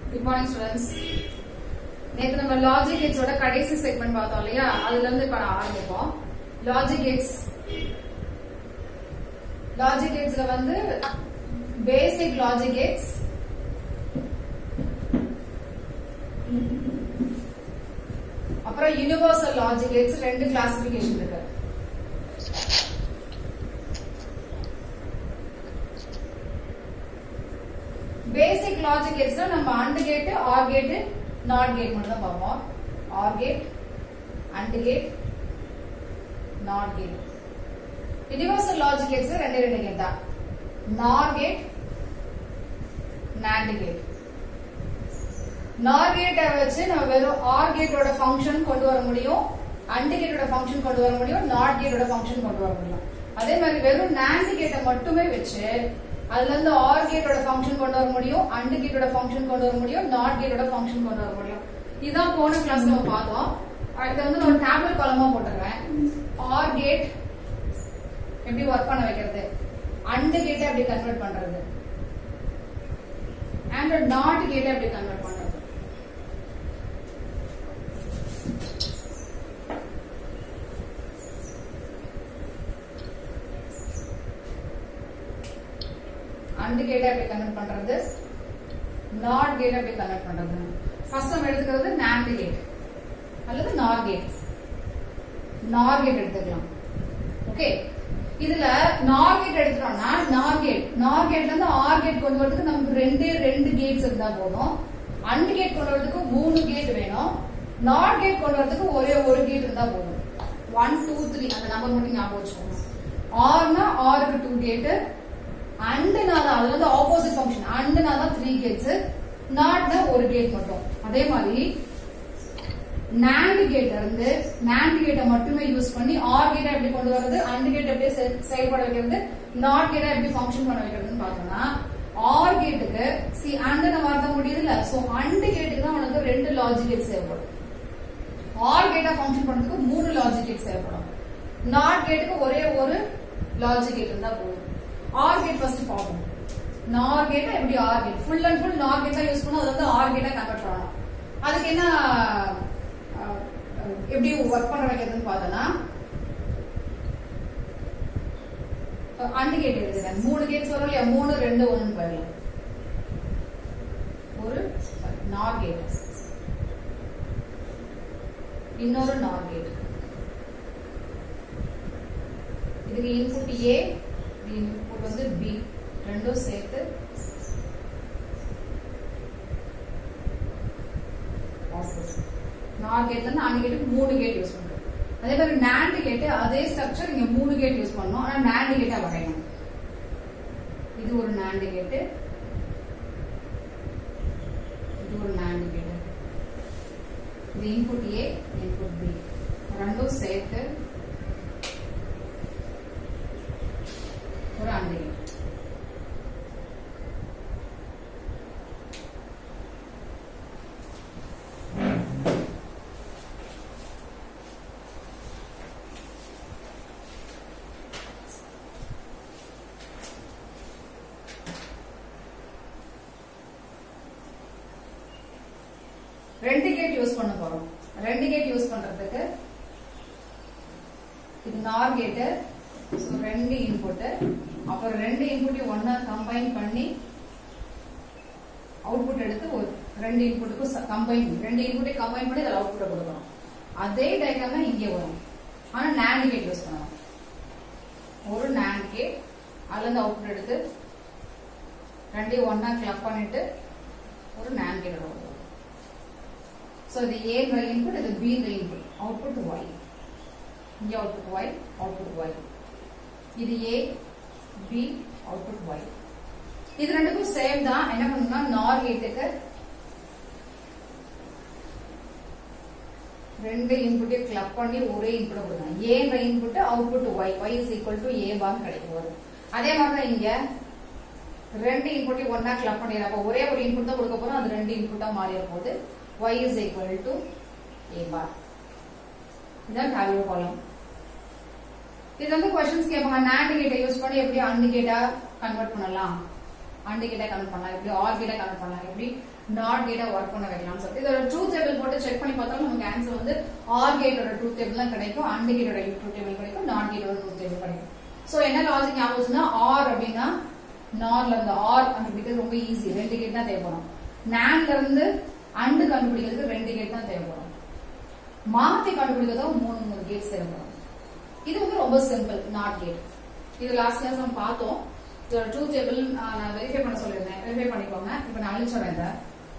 Good morning students நேத்து நம்ம logic கேட்ஸோட கடைசி செக்மெண்ட் பார்த்தோம் இல்லையா அதுல இருந்து இப்ப நான் ஆரம்பிப்போம் லாஜிக் கேட்ஸ் லாஜிக் கேட்ஸ்ல வந்து பேசிக் லாஜிக் கேட்ஸ் அப்புறம் யுனிவர்சல் லாஜிக் கேட்ஸ் ரெண்டு கிளாசிபிகேஷன் இருக்கு பேசிக் லாஜிக் கேட்ஸ்ல நம்ம and gate or gate not gate மட்டும் தான் பார்ப்போம் or gate and gate not gate universal logic gates ரெண்டு ரெண்டு கேட் தான் நார் கேட் நாண்ட் கேட் நார் கேட்டை வச்சு நம்ம வெறும் ஆர் கேட்டோட ஃபங்க்ஷன் கொண்டு வர முடியும் அண்ட் கேட்டோட ஃபங்க்ஷன் கொண்டு வர முடியும் நாட் கேட்டோட ஃபங்க்ஷன் கொண்டு வர முடியும் அதே மாதிரி வெறும் நாண்ட் கேட்டை மட்டுமே வச்சு அதுல இருந்து ஆர் கேட்டோட ஃபங்க்ஷன் கொண்டு வர முடியும் அண்ட் கேட்டோட ஃபங்க்ஷன் கொண்டு வர முடியும் நாட் கேட்டோட ஃபங்க்ஷன் கொண்டு வர முடியும் இதுதான் போன கிளாஸ்ல நம்ம பார்த்தோம் அடுத்து வந்து நான் டேப்லெட் காலமா போட்டுறேன் ஆர் கேட் எப்படி ஒர்க் பண்ண வைக்கிறது அண்ட் கேட்டை எப்படி கன்வெர்ட் பண்றது அண்ட் நாட் கேட்டை எப்படி கன்வெர்ட் பண்றது அண்ட் கேட்டை எப்படி கன்வெர்ட் பண்றது நாட் கேட் எப்படி கன்வெர்ட் பண்றது ஃபர்ஸ்ட் நம்ம எடுத்துக்கிறது நாண்ட் கேட் அல்லது நார் கேட் நார் கேட் எடுத்துக்கலாம் ஓகே இதுல நார் கேட் எடுத்துட்டோம்னா நார் கேட் நார் கேட்ல இருந்து ஆர் கேட் கொண்டு வரதுக்கு நமக்கு ரெண்டே ரெண்டு கேட்ஸ் இருந்தா போதும் அண்ட் கேட் கொண்டு வரதுக்கு மூணு கேட் வேணும் நாட் கேட் கொண்டு வரதுக்கு ஒரே ஒரு கேட் இருந்தா போதும் ஒன் டூ த்ரீ அந்த நம்பர் மட்டும் ஞாபகம் வச்சுக்கோங்க ஆர்னா ஆருக்கு டூ கேட்டு அண்டுனா தான் அது வந்து ஆப்போசிட் ஃபங்க்ஷன் அண்டுனா தான் த்ரீ கேட்ஸ் நாட்னா ஒரு கேட் மட்டும் அதே மாதிரி நாண்ட் கேட்ல இருந்து நாண்ட் கேட்டை மட்டுமே யூஸ் பண்ணி ஆர் கேட்டை எப்படி கொண்டு வரது அண்ட் கேட் எப்படி செ- செயல்பட வைக்கிறது நாட் கேட்டை எப்படி ஃபங்க்ஷன் பண்ண வைக்கிறதுன்னு பார்த்தோம்னா ஆர் கேட்டுக்கு சி அண்ட் வார்த்தை முடியுது இல்ல சோ அண்ட் கேட்டுக்கு தான் உனக்கு ரெண்டு லாஜிக் கேட் தேவைப்படும் ஆர் கேட்டா ஃபங்க்ஷன் பண்றதுக்கு மூணு லாஜிக் கேட் தேவைப்படும் நாட் கேட்டுக்கு ஒரே ஒரு லாஜிக் கேட் இருந்தா போதும் ஆர் கேட் ஃபர்ஸ்ட் பார்ப்போம் நார் கேட் எப்படி or gate full and full NOR gate தான் யூஸ் பண்ணோம் அது வந்து ஆர் கேட்டா கன்வெர்ட் பண்ணணும் அதுக்கு என்ன அஹ், அஹ், எப்படி ஒர்க் பண்ண வைக்கிறதுன்னு பார்த்தோம்னா அண்டு கேட் எழுதுறேன் மூணு கேட்ஸ் வரும் இல்லையா மூணு ரெண்டு ஒன்னு போயிடலாம் ஒரு நார் கேட் இன்னொரு நார் கேட் இதுக்கு இன்புட் ஏ இன்புட் வந்து பி ரெண்டும் சேர்த்து அவுட்புட் நார் கேட்ல இருந்து அண்டு கேட்டுக்கு மூணு கேட் யூஸ் பண்றோம் அதே மாதிரி நாண்ட் கேட்டு அதே ஸ்ட்ரக்சர் இங்க மூணு கேட் யூஸ் பண்ணணும் ஆனா நாண்ட் கேட்டா வரையணும் இது ஒரு நாண்ட் கேட்டு இது ஒரு நாண்ட் கேட்டு இது இன்புட் ஏ இன்புட் பி ரெண்டும் சேர்த்து ஒரு அண்டு கேட் ரெண்டு கேட் யூஸ் பண்ண போறோம் ரெண்டு கேட் யூஸ் பண்றதுக்கு இது நார் கேட்டு ஸோ ரெண்டு இன்புட் அப்புறம் ரெண்டு இன்புட்டையும் ஒன்னா கம்பைன் பண்ணி அவுட்புட் எடுத்து ஒரு ரெண்டு இன்புட்டுக்கும் கம்பைன் ரெண்டு இன்புட்டையும் கம்பைன் பண்ணி அதில் அவுட்புட்டை கொடுக்கணும் அதே டயக்ராம் தான் இங்கே வரும் ஆனா நாண்ட் கேட் யூஸ் பண்ணணும் ஒரு நாண்ட் கேட் அதுல இருந்து அவுட்புட் எடுத்து ரெண்டையும் ஒன்னா கிளப் பண்ணிட்டு ஒரு நாண்ட் கேட் வரும் So the A இந்த input, இது B இந்த input. Output Y. இங்க output Y, output Y. இது A, B, output Y. இது ரெண்டுக்கும் சேம் தான் என்ன பண்ணணும்னா நார் கேட்டுக்கு ரெண்டு இன்புட்டையும் கிளப் பண்ணி ஒரே இன்புட் கொடுக்கணும் ஏன்ற input output Y Y is equal to A bar கிடைக்கும் வரும் அதே மாதிரி தான் இங்க ரெண்டு இன்புட்டையும் ஒன்னா கிளப் பண்ணிடுறோம் அப்போ ஒரே ஒரு இன்புட் தான் கொடுக்க போறோம் அது ரெண்டு இன்புட்டா மாறிட போகுது y is equal to a bar இதான் டேபிள் காலம் இது வந்து கொஸ்டின்ஸ் கேட்பாங்க நாண்ட் கேட்டை யூஸ் பண்ணி எப்படி அண்ட் கேட்டா கன்வெர்ட் பண்ணலாம் அண்டு கேட்டா கனெக்ட் பண்ணலாம் எப்படி ஆர் கேட்டா கனெக்ட் பண்ணலாம் எப்படி நாட் கேட்டா ஒர்க் பண்ண வைக்கலாம் சொல்லிட்டு இதோட ட்ரூத் டேபிள் போட்டு செக் பண்ணி பார்த்தாலும் நமக்கு ஆன்சர் வந்து ஆர் கேட்டோட ட்ரூத் டேபிள் தான் கிடைக்கும் அண்டு கேட்டோட ட்ரூத் டேபிள் கிடைக்கும் நாட் கேட்டோட ட்ரூத் டேபிள் கிடைக்கும் சோ என்ன லாஜிக் ஞாபகம் வச்சுன்னா ஆர் அப்படின்னா நார்ல இருந்து ஆர் கண்டுபிடிக்கிறது ரொம்ப ஈஸி ரெண்டு கேட் தான் தேவைப்படும் நான்ல இருந்து அண்டு கண்டுபிடிக்கிறதுக்கு ரெண்டு கேட் தான் தேவைப்படும் மாத்தி கண்டுபிடிக்கிறதும் மூணு மூணு கேட்ஸ் தேவைப்படும் இது வந்து ரொம்ப சிம்பிள் நாட் கேட் இது லாஸ்ட் கிளாஸ் நம்ம பார்த்தோம் இதோட ட்ரூத் டேபிள் நான் வெரிஃபை பண்ண சொல்லியிருந்தேன் வெரிஃபை பண்ணிக்கோங்க இப்போ நான் அழிச்சிடுறேன் இதை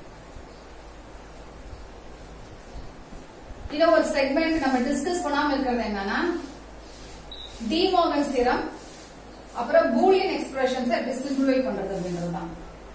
இத ஒரு செக்மெண்ட் நம்ம டிஸ்கஸ் பண்ணாம இருக்கிறது என்னன்னா டிமோகன் தியரம் அப்புறம் பூலியன் எக்ஸ்பிரஷன்ஸ் எப்படி சிம்பிளிஃபை பண்றது அப்படின்றது தான்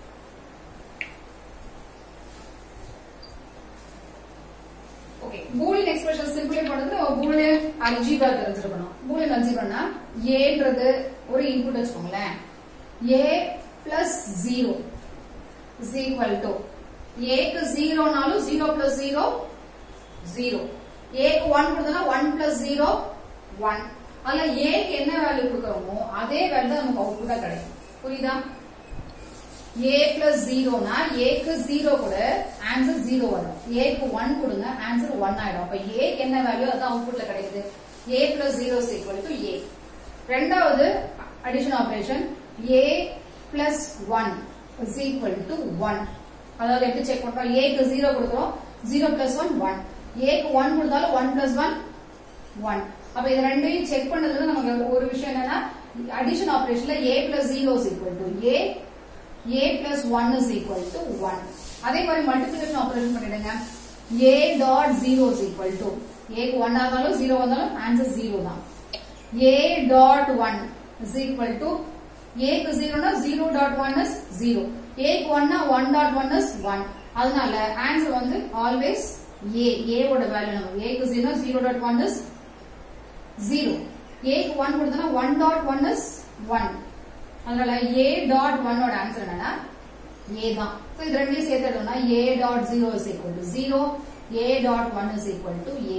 ஓகே பூலியன் எக்ஸ்பிரஷன் சிம்பிளிஃபை பண்றது நம்ம பூலியன் அல்ஜீப்ரா தெரிஞ்சிருக்கணும் பூலியன் அல்ஜீப்ரானா ஏன்றது ஒரு இன்புட் வச்சுக்கோங்களேன் A plus zero is equal to ஏக்கு ஜீரோனாலும் ஜீரோ பிளஸ் ஜீரோ ஜீரோ ஏக்கு ஒன் கொடுத்தா ஒன் பிளஸ் ஜீரோ ஒன் அதுல ஏக்கு என்ன வேல்யூ கொடுக்கறோமோ அதே வேல்யூ தான் நமக்கு அவுட்புட்டா கிடைக்கும் புரியுதா ஏ பிளஸ் ஜீரோனா ஏக்கு ஜீரோ கூட ஆன்சர் ஜீரோ வரும் ஏக்கு ஒன் கொடுங்க ஆன்சர் ஒன் ஆயிடும் அப்ப ஏக்கு என்ன வேல்யூ அதான் அவுட்புட்ல கிடைக்குது A plus zero equal to A ரெண்டாவது addition operation A plus one is equal to one அதாவது எப்படி செக் பண்றோம் ஏக்கு ஜீரோ கொடுக்குறோம் ஜீரோ பிளஸ் ஒன் ஒன் ஏக்கு ஒன் கொடுத்தாலும் ஒன் பிளஸ் ஒன் ஒன் அப்ப இது ரெண்டையும் செக் பண்ணதுல நமக்கு ஒரு விஷயம் என்னன்னா அடிஷன் ஆபரேஷன்ல A plus zero is equal to A A plus one is equal to one அதே மாதிரி மல்டிபிளிகேஷன் ஆபரேஷன் பண்ணிடுங்க A dot zero is equal to ஏக்கு ஒன் ஆனாலும் ஜீரோ வந்தாலும் ஆன்சர் ஜீரோ தான் A dot one is equal to ஏக்கு ஜீரோனா zero dot one is zero ஏக்கு ஒன்னா one dot one is one அதனால ஆன்சர் வந்து ஆல்வேஸ் ஏ ஏவோட வேல்யூ நம்ம ஏக்கு zero zero dot one is zero ஏக்கு ஒன் கொடுத்தனா one dot one is one அதனால ஏ டாட் ஒன்னோட ஆன்சர் என்னன்னா ஏ தான் So, இது ரெண்டையும் சேர்த்து எழுதணும்னா A dot zero is equal to zero A dot one is equal to A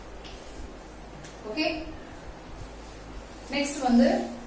okay next வந்து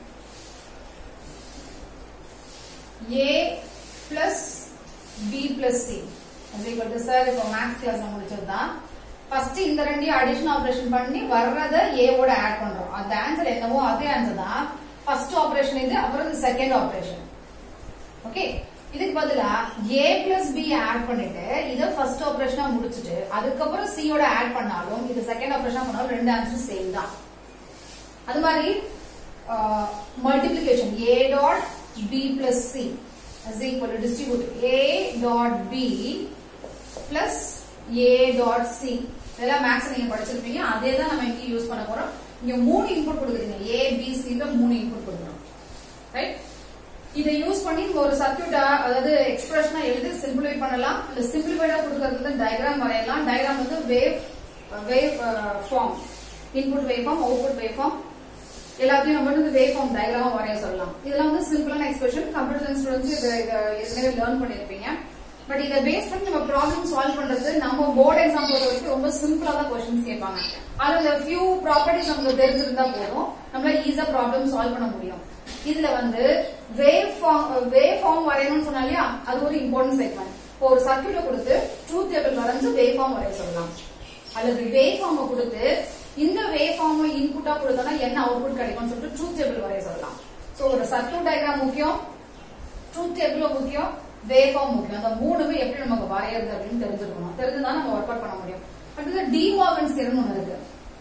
A plus B plus C sir இப்போ மேக்ஸ் கிளாஸ் முடிச்சதுதான் ஃபர்ஸ்ட் இந்த ரெண்டையும் அடிஷன் ஆபரேஷன் பண்ணி வர்றத ஏவோட ஆட் பண்றோம் அந்த ஆன்சர் என்னவோ அதே ஆன்சர் தான் ஃபர்ஸ்ட் ஆபரேஷன் இது அப்புறம் இது செகண்ட் ஆபரேஷன் ஓகே இதுக்கு பதிலா ஏ பிளஸ் பி ஆட் பண்ணிட்டு இத ஃபர்ஸ்ட் ஆபரேஷனா முடிச்சிட்டு அதுக்கப்புறம் C யோட ஆட் பண்ணாலும் இது செகண்ட் ஆபரேஷனா பண்ணாலும் ரெண்டு ஆன்சர் சேம் தான் அது மாதிரி multiplication A dot B plus C is equal to distribute a dot b plus a dot c இதெல்லாம் மேக்ஸ் நீங்க படிச்சிருப்பீங்க அதே தான் நம்ம இங்க யூஸ் பண்ண போறோம் இங்க மூணு இன்புட் கொடுக்குறீங்க ஏ பி சி மூணு இன்புட் கொடுக்குறோம் ரைட் இதை யூஸ் பண்ணி நம்ம ஒரு சர்க்கியூட்டா அதாவது எக்ஸ்பிரஷனா எழுதி சிம்பிளிஃபை பண்ணலாம் இல்ல சிம்பிளிஃபைடா கொடுக்கறது டயக்ராம் வரையலாம் டயக்ராம் வந்து wave wave form input wave form output wave form எல்லாத்தையும் நம்ம வந்து வேவ் ஃபார்ம் டயக்ராமா வரைய சொல்லலாம் இதெல்லாம் வந்து சிம்பிளான எக்ஸ்பிரஷன் கம்ப்யூட்டர் சயின்ஸ் ஸ்டூடெண்ட்ஸ் இதை இதை ஏற்கனவே லேர்ன் பண்ணிருப்பீங்க பட் இதை பேஸ் பண்ணி நம்ம ப்ராப்ளம் சால்வ் பண்றது நம்ம போர்டு எக்ஸாம் பொறுத்த வரைக்கும் ரொம்ப சிம்பிளா தான் கொஸ்டின்ஸ் கேட்பாங்க அதுல ஃபியூ ப்ராப்பர்ட்டிஸ் நமக்கு தெரிஞ்சிருந்தா போதும் நம்மளால ஈஸியா ப்ராப்ளம் சால்வ் பண்ண முடியும் இதுல வந்து வேவ் ஃபார்ம் வேவ் ஃபார்ம் வரையணும்னு சொன்னா இல்லையா அது ஒரு இம்பார்ட்டன்ட் செக்மெண்ட் இப்போ ஒரு சர்க்கியூட்டை கொடுத்து ட்ரூத் டேபிள் வரைஞ்சு வேவ் ஃபார்ம் வரைய சொல்லலாம் அல்லது வேவ் ஃபார்மை கொடுத்து இந்த வேவ் ஃபார்ம் இன்புட்டா கொடுத்தோம்னா என்ன அவுட்புட் கிடைக்கும்னு சொல்லிட்டு ட்ரூத் டேபிள் வரைய சொல்லலாம் சோ ஒரு சர்க்கியூட் டயக்ராம் முக்கியம் ட்ரூத் டேபிள் முக்கியம் வேவ் ஃபார்ம் முக்கியம் அந்த மூணுமே எப்படி நமக்கு வரையறது அப்படின்னு தெரிஞ்சிருக்கணும் தெரிஞ்சுதான் நம்ம ஒர்க் அவுட் பண்ண முடியும் அடுத்தது டி மார்கன்ஸ் தியரம் ஒண்ணு இருக்கு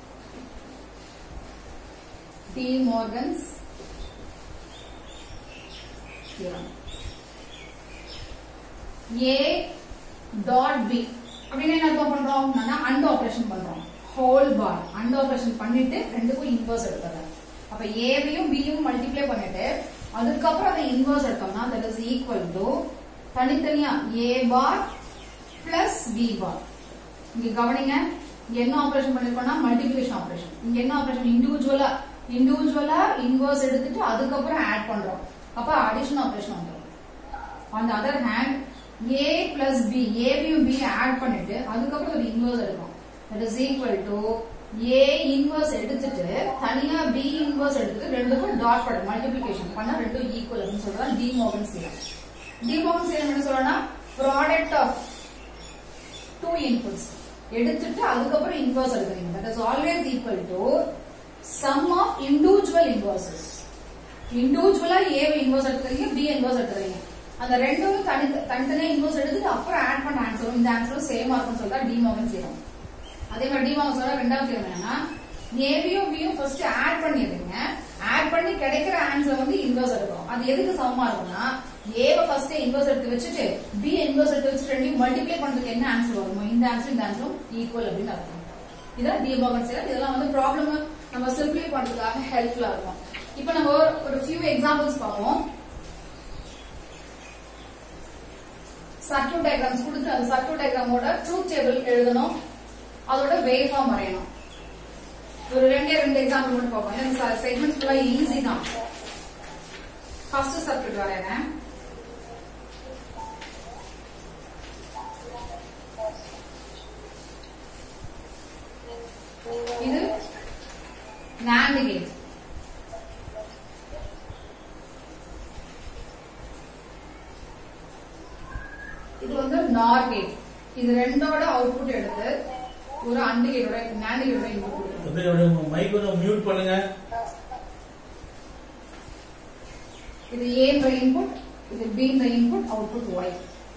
De Morgan's theorem A dot B அப்படின்னு என்ன அர்த்தம் பண்றோம் அண்ட் ஆபரேஷன் பண்றோம் ஹோல் பார் அண்ட் ஆபரேஷன் பண்ணிட்டு ரெண்டுக்கும் இன்வர்ஸ் எடுத்துறேன் அப்ப ஏவையும் பியும் மல்டிப்ளை பண்ணிட்டு அதுக்கப்புறம் அதை இன்வர்ஸ் எடுத்தோம்னா தட் இஸ் ஈக்குவல் டு தனித்தனியா ஏ பார் பிளஸ் பி பார் இங்க கவனிங்க இங்க என்ன ஆபரேஷன் பண்ணிருக்கோம்னா மல்டிபிகேஷன் ஆபரேஷன் இங்க என்ன ஆபரேஷன் இண்டிவிஜுவலா இண்டிவிஜுவலா இன்வர்ஸ் எடுத்துட்டு அதுக்கப்புறம் ஆட் பண்றோம் அப்ப அடிஷன் ஆபரேஷன் வந்துடும் on the other hand A plus B ஏபியும் பி ஆட் பண்ணிட்டு அதுக்கப்புறம் ஒரு இன்வர்ஸ் எடுக்கும் that is equal to A inverse எடுத்துட்டு தனியா பி இன்வர்ஸ் எடுத்துட்டு ரெண்டுக்கும் டாட் பண்ண மல்டிபிகேஷன் பண்ணா ரெண்டும் ஈக்குவல் அப்படின்னு சொல்றது டி மோகன் சியம் டிமார்கன் தியரம் என்ன சொல்லணும்னா ப்ராடக்ட் ஆஃப் டூ இன்புட்ஸ் எடுத்துட்டு அதுக்கப்புறம் இன்வர்ஸ் எடுக்கிறீங்க that is always equal to sum of individual inverses இண்டிவிஜுவலா ஏ இன்வர்ஸ் எடுத்துக்கிறீங்க பி இன்வர்ஸ் எடுத்துக்கிறீங்க அந்த ரெண்டும் தனி தனித்தனியா இன்வர்ஸ் எடுத்துட்டு அப்புறம் ஆட் பண்ண ஆன்சரும் இந்த ஆன்சரும் சேமா இருக்கும்னு சொல்லிட்டா டிமார்கன் தியரம் அதே மாதிரி டிமார்கன் சொல்ல ரெண்டாவது தியரம் என்னன்னா ஏபியும் பியும் ஃபர்ஸ்ட் ஆட் பண்ணிடுறீங்க ஆட் பண்ணி கிடைக்கிற ஆன்சர் வந்து இன்வர்ஸ் எடுக்கும் அது எதுக்கு சமமா இருக்கும்னா ஏவ ஃபர்ஸ்ட் இன்வர்ஸ் எடுத்து வச்சுட்டு பி இன்வர்ஸ் எடுத்து வச்சுட்டு ரெண்டையும் மல்டிப்ளை பண்றதுக்கு என்ன ஆன்சர் வருமோ இந்த ஆன்சர் இந்த ஆன்சரும் ஈக்குவல் அப்படின்னு அர்த்தம் இதான் டிமார்கன் தியரம் இதெல்லாம் வந்து ப்ராப்ளம் நம்ம சிம்பிளை பண்றதுக்காக ஹெல்ப்ஃபுல்லா இருக்கும் இப்போ நம்ம ஒரு- ஒரு ஃபியூ எக்ஸாம்பிள்ஸ் பார்ப்போம் சர்க்யூட் டயக்ராம்ஸ் கொடுத்து அந்த சர்க்யூட் டயக்ராமோட ட்ரூத் டேபிள் எழுதணும் அதோட வேவ் ஃபார்ம் வரையணும் ஒரு ரெண்டே ரெண்டு எக்ஸாம்பிள் மட்டும் பார்ப்போம் இந்த செக்மெண்ட்ஸ் ஃபுல்லா ஈஸி தான் ஃபர்ஸ்ட் சர்க்யூட் வரையறேன் இது NAND கேட் இது வந்து NOR கேட் இது ரெண்டோட அவுட்புட் எடுத்து ஒரு அண்டு கேட்டோட NAND கேட்டோட இன்புட் கொடுக்கணும் வந்து என்னோட மைக் கொஞ்சம் மியூட் பண்ணுங்க இது A ன்ற இன்புட் இது B ன்ற இன்புட் அவுட்புட் Y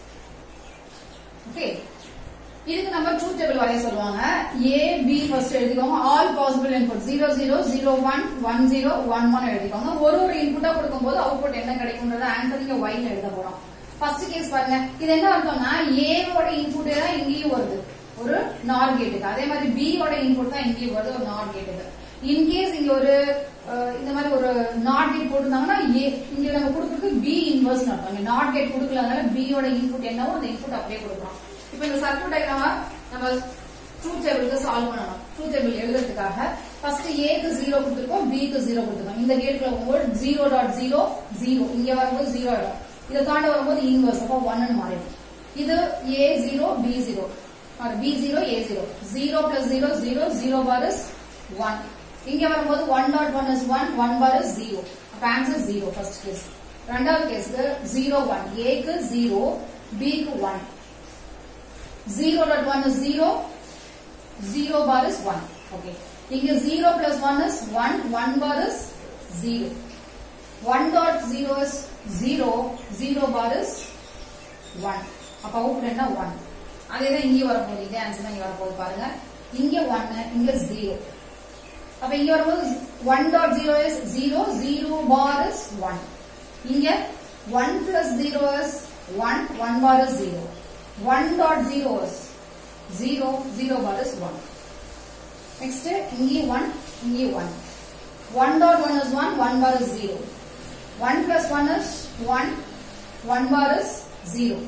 ஓகே இதுக்கு நம்ம ட்ரூத் டேபிள் வரைய சொல்லுவாங்க A B ஃபர்ஸ்ட் எழுதிக்கோங்க ஆல் பாசிபிள் இன்புட் 0 0 0 1 1 0 1 1 எழுதிக்கோங்க ஒரு ஒரு இன்புட்டா கொடுக்கும்போது அவுட்புட் என்ன கிடைக்கும்ன்றத ஆன்சர் நீங்க Y ல எழுத போறோம் ஃபர்ஸ்ட் கேஸ் பாருங்க இது என்ன அர்த்தம்னா A வோட இன்புட் தான் இங்கேயும் வருது ஒரு நார் கேட்டுக்கு அதே மாதிரி B யோட இன்புட் தான் இங்கேயும் வருது ஒரு நார் கேட்டுக்கு இன்கேஸ் இங்க ஒரு அஹ், இந்த மாதிரி ஒரு நாட் கேட் போட்டிருந்தாங்கன்னா A இங்க நம்ம கொடுக்கறது B இன்வர்ஸ் அர்த்தம் இங்க நாட் கேட் கொடுக்கலனால B யோட இன்புட் என்னவோ அந்த இன்புட் அப்படியே கொடுக்குறோம் இப்போ இந்த சர்க்யூட் டயக்ராம நம்ம ட்ரூத் டேபிளுக்கு சால்வ் பண்ணணும் ட்ரூத் டேபிள் எழுதுறதுக்காக ஃபர்ஸ்ட் ஏக்கு ஜீரோ கொடுத்துருக்கோம் பிக்கு ஜீரோ கொடுத்துருக்கோம் இந்த கேட்ல வரும்போது ஜீரோ டாட் ஜீரோ ஜீரோ இங்க வரும்போது ஜீரோ ஆயிடும் இதை தாண்டி வரும்போது இன்வர்ஸ் அப்போ ஒன்னு மாறிடும் இது A zero B zero B zero A zero zero plus zero zero zero bar is one இங்க வரும்போது one dot one is one one bar is zero அப்ப ஆன்சர் ஜீரோ ஃபர்ஸ்ட் கேஸ் ரெண்டாவது கேஸ்க்கு ஜீரோ ஒன் ஏக்கு zero பிக்கு one zero dot one is zero zero bar is 1 okay இங்க 0 plus 1 is 1 1 bar is 0 1 dot 0 is 0 0 bar is 1 அப்ப output என்ன 1 அதே தான் இங்க வரப்போகுது இதே ஆன்சர் தான் இங்க வரப்போகுது பாருங்க இங்க 1 இங்க 0 அப்ப இங்க வரும்போது 1 dot 0 is 0 0 bar is 1 இங்க 1 plus 0 is 1 1 bar is 0 1 dot 0 is 0 0 bar is 1 next இங்கே 1 இங்கே 1 1 dot 1 is 1 1 bar is 0 1 plus 1 is 1 1 bar is 0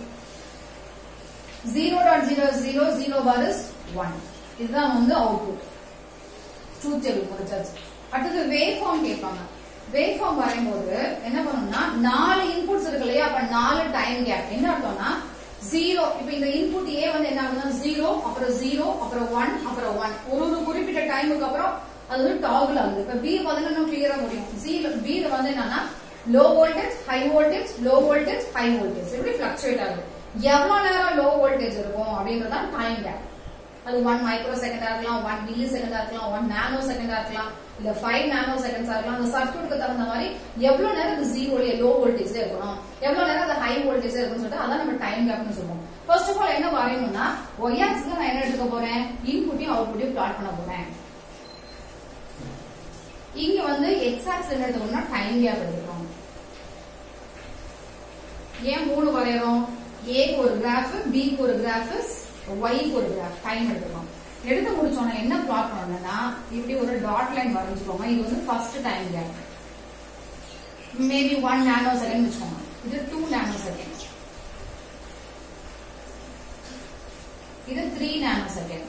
0 dot 0 is 0 0 bar is 1 இதுதான் வந்து அவுட்புட் ட்ரூத் டேபிள் முடிச்சாச்சு அடுத்தது வேவ் ஃபார்ம் கேட்பாங்க வேவ் ஃபார்ம் வரையும்போது என்ன பண்ணணும்னா நாலு இன்புட்ஸ் இருக்கு இல்லையா அப்ப நாலு டைம் கேப் என்ன அர்த்தம்னா ஜீரோ இப்ப இந்த இன்புட் ஏ வந்து என்ன ஆகுதுன்னா ஜீரோ அப்புறம் ஜீரோ அப்புறம் ஒன் அப்புறம் ஒன் ஒரு ஒரு குறிப்பிட்ட டைமுக்கு அப்புறம் அது வந்து டாகுல் ஆகுது இப்ப பி பதினொன்னு கிளியரா முடியும் சி பி வந்து என்னன்னா low voltage high voltage low voltage high voltage எப்படி பிளக்சுவேட் ஆகுது எவ்வளவு நேரம் லோ வோல்டேஜ் இருக்கும் அப்படின்றதான் டைம் கேப் அது ஒன் மைக்ரோ செகண்டா இருக்கலாம் ஒன் மில்லி செகண்டா இருக்கலாம் ஒன் நானோ செகண்டா இருக்கலாம் இல்ல ஃபைவ் நானோ செகண்ட்ஸா இருக்கலாம் அந்த சர்க்யூட்டுக்கு தகுந்த மாதிரி எவ்வளவு நேரம் அது ஜீரோல லோ வோல்டேஜ் இருக்கணும் எவ்வளவு நேரம் அது ஹை வோல்டேஜ் இருக்கும்னு சொல்லிட்டு அதான் நம்ம டைம் கேப்னு சொல்லுவோம் ஃபர்ஸ்ட் ஆஃப் ஆல் என்ன வரையணும்னா ஒய் ஆக்சிஸ்ல நான் என்ன எடுத்துக்க போறேன் இன்புட்டையும் அவுட்புட்டையும் பிளாட் பண்ண போறேன் இங்க வந்து எக்ஸ் ஆக்ஸ் என்ன எடுத்துக்கணும்னா டைம் கேப் எடுத்துக்கணும் ஏன் மூணு வரையறோம் ஏக்கு ஒரு கிராஃப் பிக்கு ஒரு கிராஃப் ஒய்க்கு ஒரு கிராஃப் டைம் எடுத்துக்கணும் எடுத்து முடிச்சோன்னா என்ன பிளாட் பண்ணணும்னா இப்படி ஒரு டாட் லைன் வரைஞ்சுக்கோங்க இது வந்து first time gap maybe one nanosecond வச்சுக்கோங்க இது டூ நானோ செகண்ட் இது த்ரீ நானோ செகண்ட்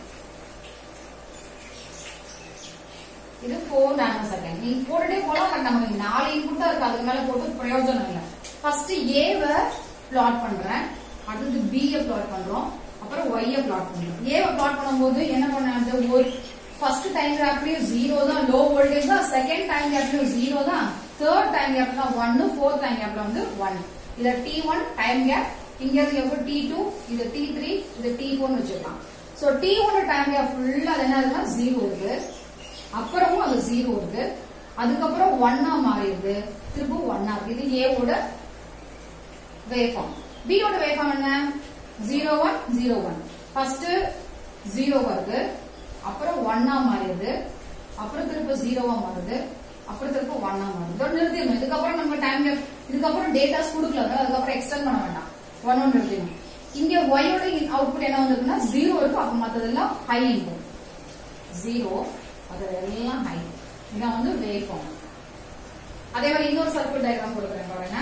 இது ஃபோர் நானோ செகண்ட் நீங்க போட்டுட்டே போலாம் பட் நமக்கு நாலு இன்புட்டா இருக்கு அதுக்கு மேல போட்டு பிரயோஜனம் இல்லை ஃபர்ஸ்ட் ஏவை பிளாட் பண்றேன் அடுத்தது பியை பிளாட் பண்றோம் அப்புறம் ஒய்யை பிளாட் பண்றோம் ஏவை பிளாட் பண்ணும்போது என்ன பண்ணாது ஒரு ஃபர்ஸ்ட் டைம் கேப்லயும் ஜீரோ தான் லோ வோல்டேஜ் தான் செகண்ட் டைம் கேப்லயும் ஜீரோ தான் தேர்ட் டைம் கேப்ல ஒன்னு ஃபோர்த் டைம் கேப்ல வந்து ஒன் இத டி ஒன் டைம் கேப் இங்க இருந்து எவ்வளவு டி டூ இது டி த்ரீ இது டி ஃபோர்னு வச்சுக்கலாம் so T one time gap ஃபுல்லா அது என்ன இருக்குன்னா ஜீரோ இருக்கு அப்புறமும் அது ஜீரோ இருக்கு அதுக்கப்புறம் ஒன்னா மாறிடுது திரும்ப ஒன்னா இருக்கு இது ஏவோட வேவ் ஃபார்ம் B யோட வேவ் ஃபார்ம் என்ன zero one zero one first zero வருது அப்புறம் ஒன்னா மாறிடுது அப்புறம் திரும்ப ஜீரோவா மாறுது அப்புறம் திரும்ப ஒன்னா மாறுது இதோட நிறுத்திடணும் இதுக்கப்புறம் நம்ம டைம் இதுக்கப்புறம் டேட்டாஸ் கொடுக்கல அதனால அதுக்கப்புறம் எக்ஸ்டெண்ட் பண்ண வேண்டாம் ஒன் ஒன் நிறுத்திடணும் இங்க y யோட அவுட்புட் என்ன வந்திருக்குன்னா ஜீரோ இருக்கு அப்ப மத்ததெல்லாம் ஹை இன்புட் ஜீரோ அது எல்லாம் ஹை இதான் வந்து வேவ் ஃபார்ம் அதே மாதிரி இன்னொரு சர்க்கிள் டயக்ராம் கொடுக்குறேன் பாருங்க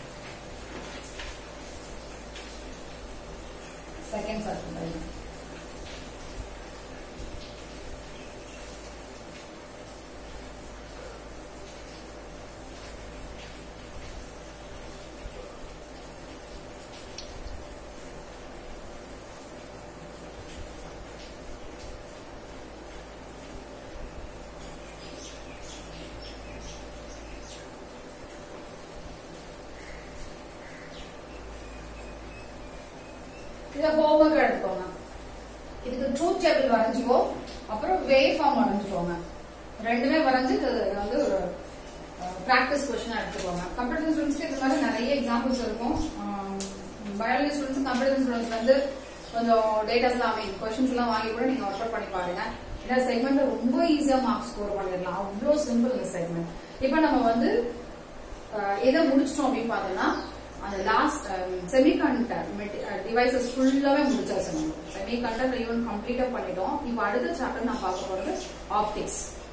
செகண்ட் சர்க்கிள் டயக்ராம் இத ஹோம்ஒர்க் எடுத்துக்கோங்க இதுக்கு ட்ரூத் டேபிள் வரைஞ்சுக்கோ அப்புறம் வேவ் ஃபார்ம் வரைஞ்சுக்கோங்க ரெண்டுமே வரைஞ்சு இது வந்து ஒரு ப்ராக்டிஸ் கொஸ்டினா எடுத்துக்கோங்க கம்ப்யூட்டர் ஸ்டூடெண்ட்ஸ்க்கு இது மாதிரி நிறைய எக்ஸாம்பிள்ஸ் இருக்கும் பயாலஜி ஸ்டூடெண்ட்ஸ் கம்ப்யூட்டர் ஸ்டூடெண்ட்ஸ் வந்து கொஞ்சம் டேட்டாஸ் எல்லாம் மீன் கொஸ்டின்ஸ் எல்லாம் வாங்கி கூட நீங்க ஒர்க் அவுட் பண்ணி பாருங்க ஏன்னா செக்மெண்ட் ரொம்ப ஈஸியா மார்க் ஸ்கோர் பண்ணிடலாம் அவ்வளோ சிம்பிள் இந்த செக்மெண்ட் இப்போ நம்ம வந்து அஹ், எதை முடிச்சிட்டோம் அப்படின்னு பார்த்தோம்னா அந்த லாஸ்ட் செமி கண்டக்டர் டிவைசஸ் ஃபுல்லாவே முடிச்சாச்சு நம்ம செமி கண்டக்டர் ஈவன் கம்ப்ளீட்டா பண்ணிட்டோம் இப்போ அடுத்த சாப்டர் நான் பார்க்க போறது ஆப்டிக்ஸ்